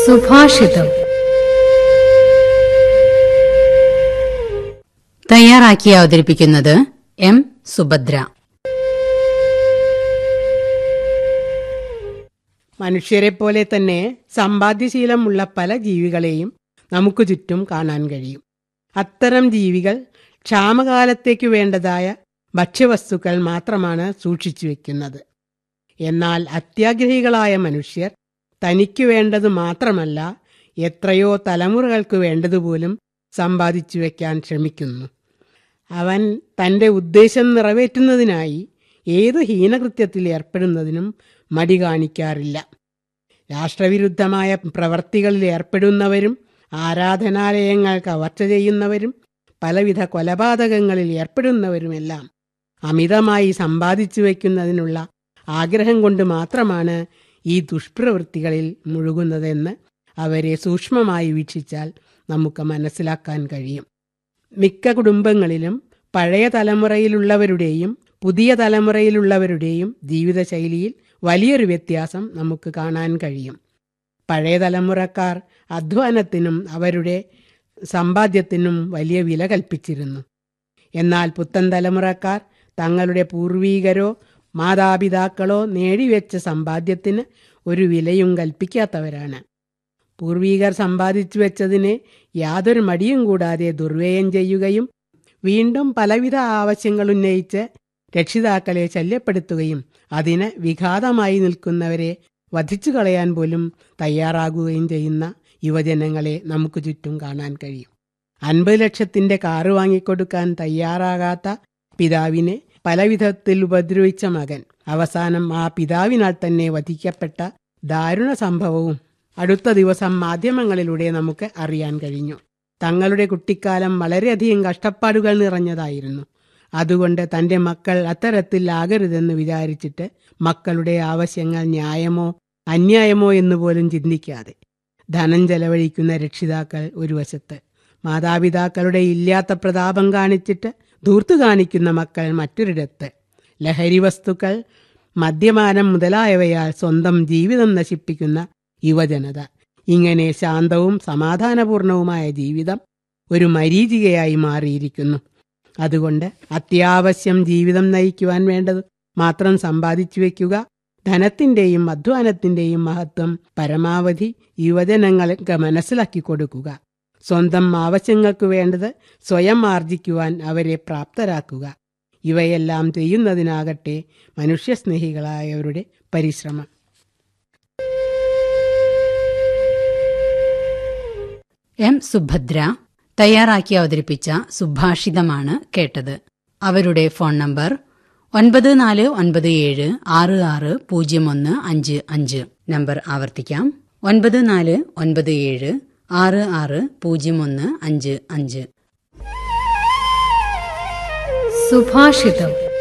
സുഭാഷിതം തയ്യാറാക്കി അവതരിപ്പിക്കുന്നത് എം സുഭദ്ര മനുഷ്യരെ പോലെ തന്നെ സമ്പാദ്യശീലമുള്ള പല ജീവികളെയും നമുക്ക് ചുറ്റും കാണാൻ കഴിയും അത്തരം ജീവികൾ ക്ഷാമകാലത്തേക്ക് വേണ്ടതായ ഭക്ഷ്യവസ്തുക്കൾ മാത്രമാണ് സൂക്ഷിച്ചു വെക്കുന്നത് എന്നാൽ അത്യാഗ്രഹികളായ മനുഷ്യർ തനിക്ക് വേണ്ടത് മാത്രമല്ല എത്രയോ തലമുറകൾക്ക് വേണ്ടതുപോലും സമ്പാദിച്ചു വെക്കാൻ ശ്രമിക്കുന്നു അവൻ തന്റെ ഉദ്ദേശം നിറവേറ്റുന്നതിനായി ഏത് ഹീനകൃത്യത്തിൽ ഏർപ്പെടുന്നതിനും മടി കാണിക്കാറില്ല രാഷ്ട്രവിരുദ്ധമായ പ്രവർത്തികളിൽ ഏർപ്പെടുന്നവരും ആരാധനാലയങ്ങൾ കവർച്ച ചെയ്യുന്നവരും പലവിധ കൊലപാതകങ്ങളിൽ ഏർപ്പെടുന്നവരുമെല്ലാം അമിതമായി സമ്പാദിച്ചു വയ്ക്കുന്നതിനുള്ള ആഗ്രഹം കൊണ്ട് മാത്രമാണ് ഈ ദുഷ്പ്രവൃത്തികളിൽ മുഴുകുന്നതെന്ന് അവരെ സൂക്ഷ്മമായി വീക്ഷിച്ചാൽ നമുക്ക് മനസ്സിലാക്കാൻ കഴിയും മിക്ക കുടുംബങ്ങളിലും പഴയ തലമുറയിലുള്ളവരുടെയും പുതിയ തലമുറയിലുള്ളവരുടെയും ജീവിതശൈലിയിൽ വലിയൊരു വ്യത്യാസം നമുക്ക് കാണാൻ കഴിയും പഴയ തലമുറക്കാർ അധ്വാനത്തിനും അവരുടെ സമ്പാദ്യത്തിനും വലിയ വില കൽപ്പിച്ചിരുന്നു എന്നാൽ പുത്തൻ തലമുറക്കാർ തങ്ങളുടെ പൂർവീകരോ മാതാപിതാക്കളോ നേടിവെച്ച സമ്പാദ്യത്തിന് ഒരു വിലയും കൽപ്പിക്കാത്തവരാണ് പൂർവീകർ സമ്പാദിച്ചു വെച്ചതിനെ യാതൊരു മടിയും കൂടാതെ ദുർവ്യയം ചെയ്യുകയും വീണ്ടും പലവിധ ആവശ്യങ്ങൾ ഉന്നയിച്ച് രക്ഷിതാക്കളെ ശല്യപ്പെടുത്തുകയും അതിന് വിഘാതമായി നിൽക്കുന്നവരെ വധിച്ചു കളയാൻ പോലും തയ്യാറാകുകയും ചെയ്യുന്ന യുവജനങ്ങളെ നമുക്ക് ചുറ്റും കാണാൻ കഴിയും അൻപത് ലക്ഷത്തിന്റെ കാറ് വാങ്ങിക്കൊടുക്കാൻ തയ്യാറാകാത്ത പിതാവിനെ പലവിധത്തിൽ ഉപദ്രവിച്ച മകൻ അവസാനം ആ പിതാവിനാൽ തന്നെ വധിക്കപ്പെട്ട ദാരുണ സംഭവവും അടുത്ത ദിവസം മാധ്യമങ്ങളിലൂടെ നമുക്ക് അറിയാൻ കഴിഞ്ഞു തങ്ങളുടെ കുട്ടിക്കാലം വളരെയധികം കഷ്ടപ്പാടുകൾ നിറഞ്ഞതായിരുന്നു അതുകൊണ്ട് തന്റെ മക്കൾ അത്തരത്തിൽ ആകരുതെന്ന് വിചാരിച്ചിട്ട് മക്കളുടെ ആവശ്യങ്ങൾ ന്യായമോ അന്യായമോ എന്ന് പോലും ചിന്തിക്കാതെ ധനം ചെലവഴിക്കുന്ന രക്ഷിതാക്കൾ ഒരു വശത്ത് മാതാപിതാക്കളുടെ ഇല്ലാത്ത പ്രതാപം കാണിച്ചിട്ട് ധൂർത്തു കാണിക്കുന്ന മക്കൾ മറ്റൊരിടത്ത് ലഹരി വസ്തുക്കൾ മദ്യപാനം മുതലായവയാൽ സ്വന്തം ജീവിതം നശിപ്പിക്കുന്ന യുവജനത ഇങ്ങനെ ശാന്തവും സമാധാനപൂർണവുമായ ജീവിതം ഒരു മരീചികയായി മാറിയിരിക്കുന്നു അതുകൊണ്ട് അത്യാവശ്യം ജീവിതം നയിക്കുവാൻ വേണ്ടത് മാത്രം സമ്പാദിച്ചു വയ്ക്കുക ധനത്തിന്റെയും അധ്വാനത്തിന്റെയും മഹത്വം പരമാവധി യുവജനങ്ങൾക്ക് മനസ്സിലാക്കി കൊടുക്കുക സ്വന്തം ആവശ്യങ്ങൾക്ക് വേണ്ടത് സ്വയം ആർജിക്കുവാൻ അവരെ പ്രാപ്തരാക്കുക ഇവയെല്ലാം ചെയ്യുന്നതിനാകട്ടെ മനുഷ്യസ്നേഹികളായവരുടെ പരിശ്രമം എം സുഭദ്ര തയ്യാറാക്കി അവതരിപ്പിച്ച സുഭാഷിതമാണ് കേട്ടത് അവരുടെ ഫോൺ നമ്പർ ഒൻപത് നാല് ഒൻപത് ഏഴ് ആറ് ആറ് പൂജ്യം ഒന്ന് അഞ്ച് അഞ്ച് നമ്പർ ആവർത്തിക്കാം ഒൻപത് നാല് ഒൻപത് ഏഴ് ആറ് ആറ് പൂജ്യം ഒന്ന് അഞ്ച് അഞ്ച് സുഭാഷിതം